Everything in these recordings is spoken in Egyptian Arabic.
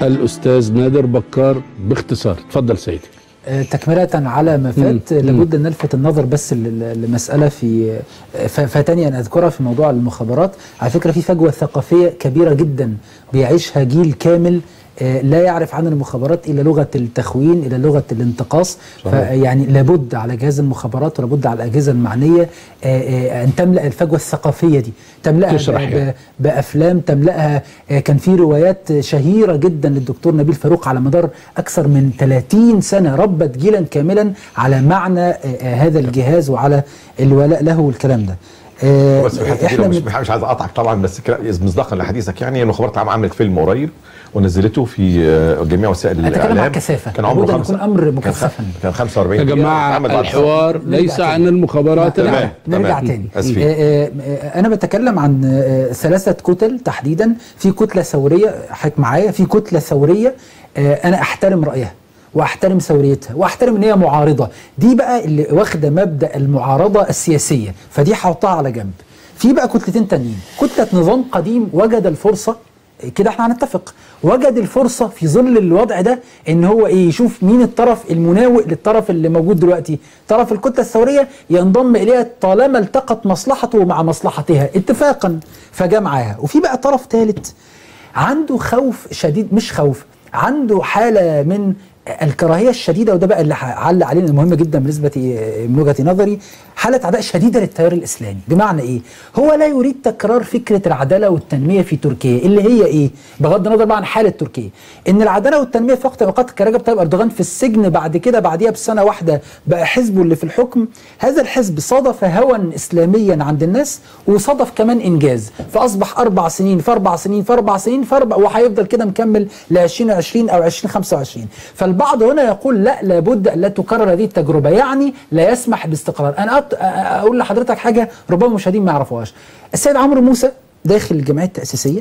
الاستاذ نادر بكار باختصار اتفضل سيدي آه، تكملة على ما فات لابد أن نلفت النظر بس لل- لمسألة في آه، ف- فاتني أن أذكرها في موضوع المخابرات على فكرة في فجوة ثقافية كبيرة جدا بيعيشها جيل كامل آه، لا يعرف عن المخابرات إلا لغة التخوين إلى لغة الانتقاص فيعني لابد على جهاز المخابرات ولابد على الأجهزة المعنية آه، آه، أن تملأ الفجوة الثقافية دي تملأها تشرح ب- يعني. ب- بافلام تملاها آه، كان في روايات شهيره جدا للدكتور نبيل فاروق على مدار اكثر من 30 سنه ربت جيلا كاملا على معنى آه، آه، هذا الجهاز وعلى الولاء له والكلام ده آه، بس في الحته دي احنا لو مش من- مش عايز اقطعك طبعا بس كده مصداقا لحديثك يعني المخابرات العامه عملت فيلم قريب ونزلته في آه، جميع وسائل أتكلم الاعلام عن كثافة. كان عمره لابد أن خمسة يكون أمر كان مكثفاً. خ- كان 45 يا دقيقة. جماعه اتعمل بعد الحوار نرجع ليس تاني. عن المخابرات تمام. الآن. نرجع تمام. تاني آسفين. آه، آه، آه، انا بتكلم عن آه، ثلاثه كتل تحديدا في كتله ثوريه حضرتك معايا في كتله ثوريه آه، انا احترم رايها واحترم ثوريتها واحترم ان هي معارضه دي بقى اللي واخده مبدا المعارضه السياسيه فدي هحطها على جنب في بقى كتلتين تانيين كتله نظام قديم وجد الفرصه كده احنا هنتفق وجد الفرصة في ظل الوضع ده ان هو ايه يشوف مين الطرف المناوئ للطرف اللي موجود دلوقتي طرف الكتلة الثورية ينضم اليها طالما التقت مصلحته مع مصلحتها اتفاقا فجاء معاها وفي بقى طرف ثالث عنده خوف شديد مش خوف عنده حالة من الكراهية الشديدة وده بقى اللي هعلق عليه لأنه مهم جدا بالنسبة من وجهة نظري حالة عداء شديدة للتيار الإسلامي بمعنى إيه؟ هو لا يريد تكرار فكرة العدالة والتنمية في تركيا اللي هي إيه؟ بغض النظر بقى عن حالة تركيا إن العدالة والتنمية في وقت من الأوقات كرجب طيب أردوغان في السجن بعد كده بعديها بسنة واحدة بقى حزبه اللي في الحكم هذا الحزب صادف هوى إسلاميا عند الناس وصادف كمان إنجاز فأصبح أربع سنين في أربع سنين في أربع سنين في أربع وهيفضل كده مكمل ل 2020 أو 2025 فالبعض هنا يقول لا لابد أن لا تكرر هذه التجربة يعني لا يسمح باستقرار أنا أط- أقول لحضرتك حاجة ربما المشاهدين ما يعرفوهاش السيد عمرو موسى داخل الجمعية التأسيسية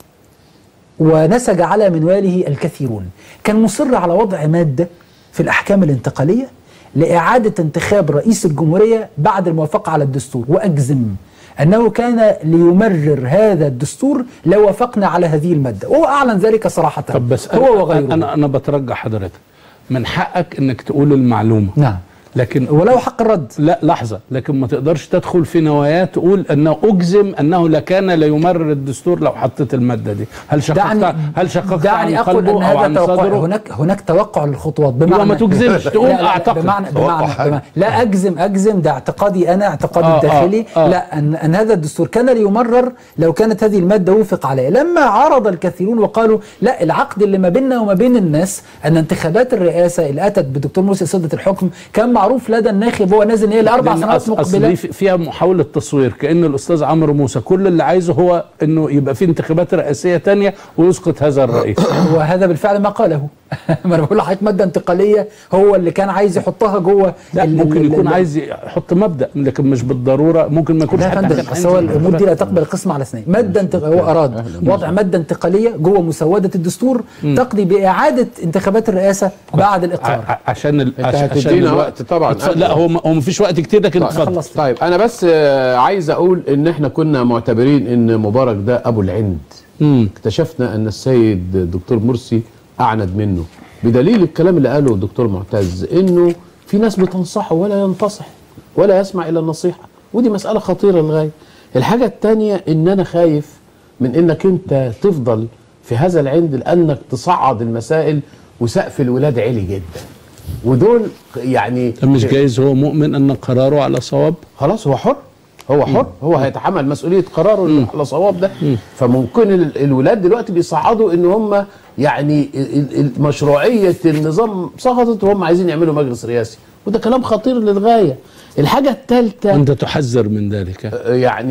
ونسج على منواله الكثيرون كان مصر على وضع مادة في الأحكام الانتقالية لإعادة انتخاب رئيس الجمهورية بعد الموافقة على الدستور وأجزم أنه كان ليمرر هذا الدستور لو وافقنا على هذه المادة وهو أعلن ذلك صراحة طب بس هو أنا وغيره أنا أنا بترجى حضرتك من حقك إنك تقول المعلومة نعم لكن ولو حق الرد لا لحظة لكن ما تقدرش تدخل في نوايات تقول أنه أجزم أنه لكان ليمرر الدستور لو حطيت المادة دي هل شققت دعني هل شققت عن دعني أقول قلبه أن أو هذا عن توقع صدره هناك هناك توقع للخطوات يبقى بمعنى ما تجزمش تقول لا لا لا أعتقد بمعنى توقع بمعنى, حاجة. بمعنى لا اجزم اجزم ده اعتقادي انا اعتقادي آه، آه، الداخلي آه. لا ان ان هذا الدستور كان ليمرر لو كانت هذه الماده وفق عليها لما عرض الكثيرون وقالوا لا العقد اللي ما بيننا وما بين الناس ان انتخابات الرئاسه اللي اتت بدكتور مرسي سده الحكم كان معروف لدى الناخب هو نازل ان هي لاربع لأن سنوات أص- أصل مقبله دي في- فيها محاولة تصوير كأن الأستاذ عمرو موسى كل اللي عايزه هو أنه يبقى في انتخابات رئاسية تانية ويسقط هذا الرئيس وهذا بالفعل ما قاله ما انا بقول لحضرتك ماده انتقاليه هو اللي كان عايز يحطها جوه لا ال- ممكن ال- يكون ال- عايز يحط مبدأ لكن مش بالضرورة ممكن ما يكونش لا يا حتى فندم كان اصل هو عايز الامور دي لا انتخابات. تقبل القسم على اثنين ماده انتق... هو اراد وضع ماده انتقاليه جوه مسوده الدستور تقضي باعاده انتخابات الرئاسه بعد الاقرار ع- عشان ال... انت عشان هتدينا الوقت. وقت طبعا اتف- لا هو هو مفيش وقت كتير لكن طيب. اتفضل خلصت. طيب انا بس آه، عايز اقول ان احنا كنا معتبرين ان مبارك ده ابو العند مم. اكتشفنا ان السيد الدكتور مرسي اعند منه بدليل الكلام اللي قاله الدكتور معتز انه في ناس بتنصحه ولا ينتصح ولا يسمع الى النصيحه ودي مساله خطيره للغايه الحاجه الثانيه ان انا خايف من انك انت تفضل في هذا العند لانك تصعد المسائل وسقف الولاد عالي جدا ودول يعني طب مش جايز هو مؤمن ان قراره على صواب خلاص هو حر هو حر هو هيتحمل مسؤوليه قراره اللي على صواب ده فممكن ال- الولاد دلوقتي بيصعدوا ان هم يعني ال- ال- مشروعيه النظام سقطت وهم عايزين يعملوا مجلس رئاسي وده كلام خطير للغايه الحاجه الثالثه وانت تحذر من ذلك يعني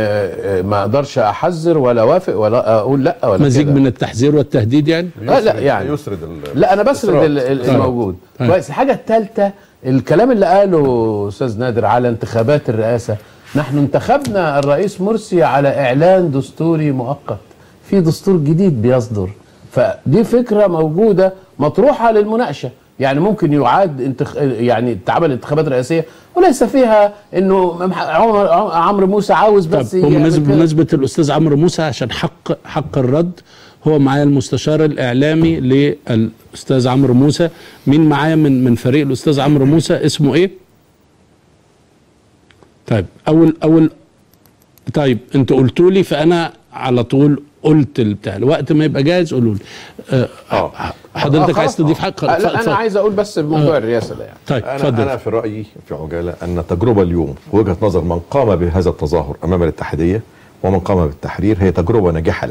آه، ما اقدرش احذر ولا اوافق ولا اقول لا ولا مزيج كده. من التحذير والتهديد يعني آه لا يعني يسرد ال- لا انا بسرد الإسراء. ال- ال- طيب. الموجود طيب. كويس الحاجه الثالثه الكلام اللي قاله استاذ نادر على انتخابات الرئاسه نحن انتخبنا الرئيس مرسي على اعلان دستوري مؤقت في دستور جديد بيصدر فدي فكره موجوده مطروحه للمناقشه يعني ممكن يعاد انتخ... يعني تعمل انتخابات رئاسيه وليس فيها انه ممح- عمر عمرو موسى عاوز طب بس يعمل بمناسبة كده. بمناسبة الأستاذ عمرو موسى عشان حق حق الرد هو معايا المستشار الإعلامي للأستاذ عمرو موسى مين معايا من من فريق الأستاذ عمرو موسى اسمه إيه؟ طيب أول أول طيب أنتوا قلتوا لي فأنا على طول قلت البتاع الوقت ما يبقى جاهز قولوا لي آه، آه. حضرتك آه، عايز خلاص. تضيف حاجة آه، لا اتفضل. انا عايز اقول بس بموضوع الرئاسه ده يعني طيب انا اتفضل انا في رايي في عجاله ان التجربه اليوم في وجهه نظر من قام بهذا التظاهر امام الاتحاديه ومن قام بالتحرير هي تجربه ناجحه له.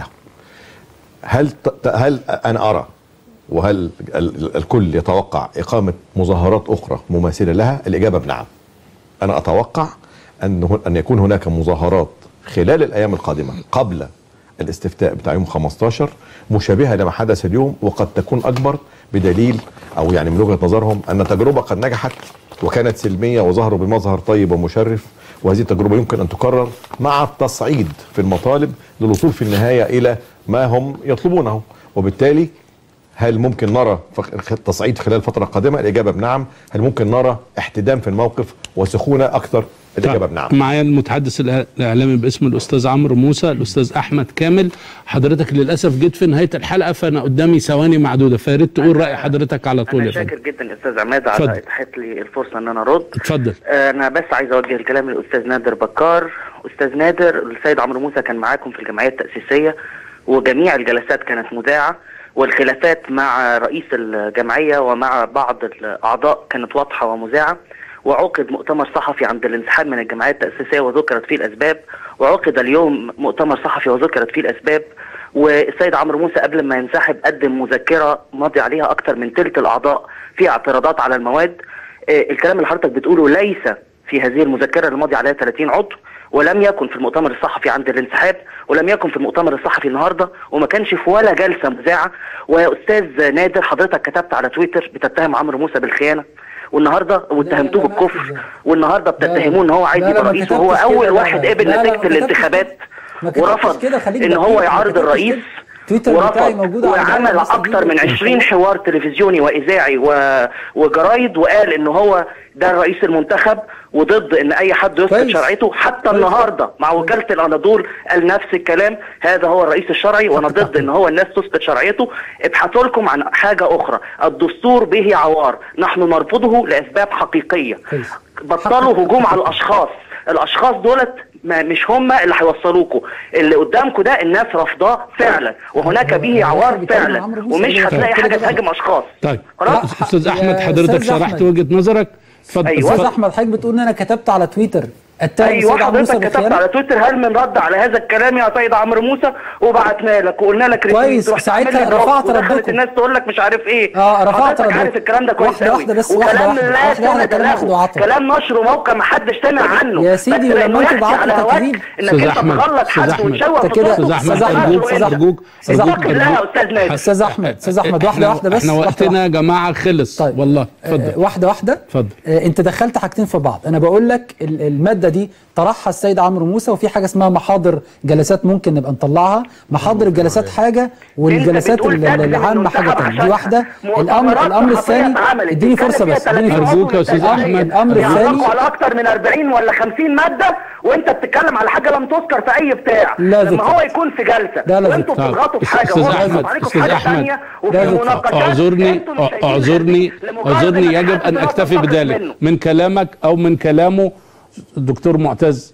هل ت- ت- هل انا ارى وهل ال- ال- الكل يتوقع اقامه مظاهرات اخرى مماثله لها؟ الاجابه بنعم. انا اتوقع ان هن- ان يكون هناك مظاهرات خلال الايام القادمه قبل الاستفتاء بتاع يوم 15 مشابهه لما حدث اليوم وقد تكون اكبر بدليل او يعني من وجهه نظرهم ان التجربه قد نجحت وكانت سلميه وظهروا بمظهر طيب ومشرف وهذه التجربه يمكن ان تكرر مع التصعيد في المطالب للوصول في النهايه الى ما هم يطلبونه وبالتالي هل ممكن نرى فخ- تصعيد خلال الفترة القادمة؟ الإجابة بنعم. هل ممكن نرى احتدام في الموقف وسخونة أكثر؟ الإجابة طب بنعم. معايا المتحدث الإع- الاعلامي باسم الاستاذ عمرو موسى الاستاذ احمد كامل حضرتك للاسف جيت في نهايه الحلقه فانا قدامي ثواني معدوده فيا ريت تقول راي حضرتك على طول انا يا فندم شاكر جدا استاذ عماد اتفضل. على اتاحه لي الفرصه ان انا ارد اتفضل انا بس عايز اوجه الكلام للاستاذ نادر بكار استاذ نادر السيد عمرو موسى كان معاكم في الجمعيه التاسيسيه وجميع الجلسات كانت مذاعه والخلافات مع رئيس الجمعيه ومع بعض الاعضاء كانت واضحه ومذاعه وعقد مؤتمر صحفي عند الانسحاب من الجمعيه التاسيسيه وذكرت فيه الاسباب وعقد اليوم مؤتمر صحفي وذكرت فيه الاسباب والسيد عمرو موسى قبل ما ينسحب قدم مذكره ماضي عليها اكثر من ثلث الاعضاء فيها اعتراضات على المواد آه، الكلام اللي حضرتك بتقوله ليس في هذه المذكره اللي ماضي عليها 30 عضو ولم يكن في المؤتمر الصحفي عند الانسحاب ولم يكن في المؤتمر الصحفي النهارده وما كانش في ولا جلسه مذاعه ويا استاذ نادر حضرتك كتبت على تويتر بتتهم عمرو موسى بالخيانه والنهارده واتهمتوه لا، لا، بالكفر لا. والنهارده بتتهموه ان هو عايز لا، لا، يبقى ما رئيس وهو كتبتش اول كده، لا، واحد لا. قبل لا، لا، نتيجه ما كتبتش الانتخابات كده. ما كتبتش ورفض كده، خليك ان دقيق، هو ما يعارض كتبتش الرئيس كده. تويتر بتاعي موجود على وعمل الجامعة اكتر من المصرية. 20 حوار تلفزيوني واذاعي و... وجرايد وقال ان هو ده الرئيس المنتخب وضد ان اي حد يسقط كويس. شرعيته حتى كويس. النهارده مع وكاله الاناضول قال نفس الكلام هذا هو الرئيس الشرعي وانا ضد ان هو الناس تسقط شرعيته ابحثوا لكم عن حاجه اخرى الدستور به عوار نحن نرفضه لاسباب حقيقيه كويس. بطلوا هجوم على الاشخاص الاشخاص دولت ما مش هم اللي هيوصلوكوا اللي قدامكم ده الناس رافضاه فعلا وهناك به عوار فعلا ومش هتلاقي حاجه تهاجم اشخاص طيب خلاص استاذ يا احمد حضرتك أستاذ شرحت أحمد. وجهه نظرك اتفضل أيوة. استاذ اتفضل. احمد حضرتك بتقول ان انا كتبت على تويتر اتهم ايوه السيد عمرو موسى حضرتك كتبت بالخيانه على تويتر هل من رد على هذا الكلام يا سيد عمرو موسى وبعتنا لك وقلنا لك ريتويت. كويس، رحت ساعتها عامل لي رفعت بلوك ودخلت ردكم. الناس تقول لك مش عارف ايه اه، رفعت حضرتك ردكم. عارف الكلام ده كويس واحدة قوي واحدة بس، واحدة وكلام واحدة. لا واحدة واحدة، كلام سند واحد له وعطا. كلام نشر موقع ما حدش سمع عنه يا سيدي، بس ولما لأنه انتوا يأتي بعتوا على وقت تكريم. انك أستاذ انت أحمد، تغلط أستاذ حد أحمد. وتشوه أنت كده- استاذ احمد أستاذ أحمد، ارجوك أستاذ أحمد. ارجوك أستاذ ارجوك أحمد. لا يا أرجوك. استاذ نادر استاذ احمد استاذ احمد واحده احنا واحده بس احنا واحدة وقتنا يا جماعه خلص طيب والله آه، اتفضل واحده واحده اتفضل. آه، انت دخلت حاجتين في بعض انا بقول لك ال- الماده دي طرحها السيد عمرو موسى وفي حاجه اسمها محاضر جلسات ممكن نبقى نطلعها محاضر الجلسات حاجه والجلسات بتقول ال- تجزم ال- العامه إنه حاجه انسحب تانية دي عشان واحده مؤتمرات الامر الامر صحفية الثاني اتعملت. اديني كان فرصه فيها بس اديني 30 فرصه أرجوك يا أستاذ عضو أحمد. الأمر يعني الثاني- على اكتر من 40 ولا 50 ماده وانت بتتكلم على حاجه لم تذكر في اي بتاع لا لما ذكر. هو يكون في جلسه لا لا وانتوا ذكر. بتضغطوا في طب، حاجه أستاذ وهو أحمد، بيضغط عليكم في أستاذ حاجه أحمد. ثانيه وفي لا ذكر. مناقشات اعذرني انتوا مش شايفين اعذرني الحاجة دي. اعذرني لمجرد يجب إنك ان حد اكتفي تنتقد بذلك منه. من كلامك او من كلامه الدكتور معتز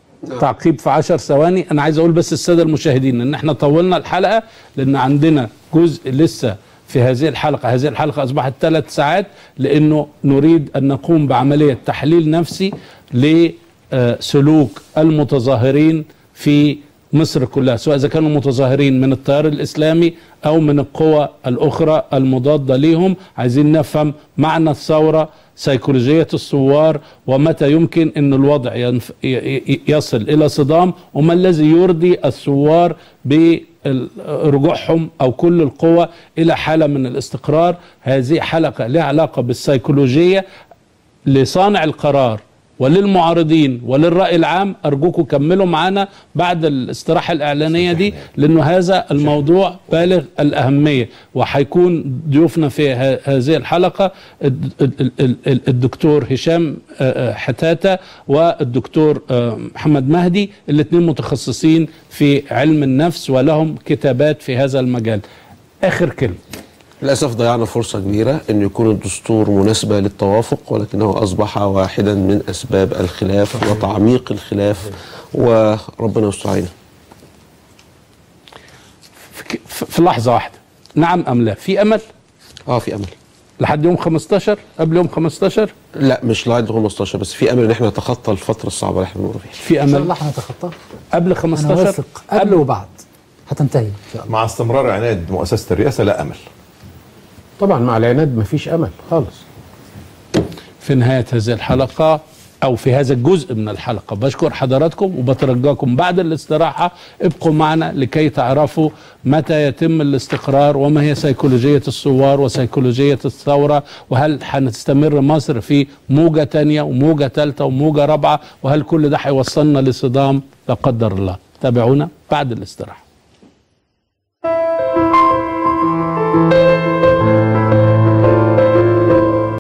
تعقيب في عشر ثواني انا عايز اقول بس الساده المشاهدين ان احنا طولنا الحلقه لان عندنا جزء لسه في هذه الحلقه هذه الحلقه اصبحت ثلاث ساعات لانه نريد ان نقوم بعمليه تحليل نفسي لسلوك المتظاهرين في مصر كلها سواء اذا كانوا متظاهرين من التيار الاسلامي او من القوى الاخرى المضاده ليهم عايزين نفهم معنى الثوره سيكولوجيه الثوار ومتى يمكن ان الوضع ينف... ي- ي- يصل الى صدام وما الذي يرضي الثوار برجوعهم او كل القوى الى حاله من الاستقرار هذه حلقه لها علاقه بالسيكولوجيه لصانع القرار وللمعارضين وللرأي العام أرجوكم كملوا معنا بعد الاستراحة الإعلانية دي لأنه هذا الموضوع بالغ الأهمية وحيكون ضيوفنا في ه- هذه الحلقة الد- ال- ال- ال- الدكتور هشام آه، آه، حتاتة والدكتور آه، محمد مهدي الاثنين متخصصين في علم النفس ولهم كتابات في هذا المجال آخر كلمة للأسف ضيعنا فرصة كبيرة أن يكون الدستور مناسبة للتوافق ولكنه أصبح واحدا من أسباب الخلاف وتعميق الخلاف وربنا يستر علينا في ك- في في لحظة واحدة نعم أم لا في أمل اه في امل لحد يوم 15 قبل يوم 15 لا مش لغايه 15 بس في امل ان احنا نتخطى الفتره الصعبه اللي احنا بنمر فيها في ان شاء أمل الله هنتخطاها قبل انا 15 واثق قبل وبعد هتنتهي ان شاء الله مع استمرار عناد مؤسسه الرئاسه لا امل طبعا مع العناد مفيش امل خالص في نهاية هذه الحلقة أو في هذا الجزء من الحلقة بشكر حضراتكم وبترجاكم بعد الاستراحة ابقوا معنا لكي تعرفوا متى يتم الاستقرار وما هي سيكولوجية الثوار وسيكولوجية الثورة وهل هنستمر مصر في موجة تانية وموجة ثالثة وموجة رابعة وهل كل ده هيوصلنا لصدام لا قدر الله تابعونا بعد الاستراحة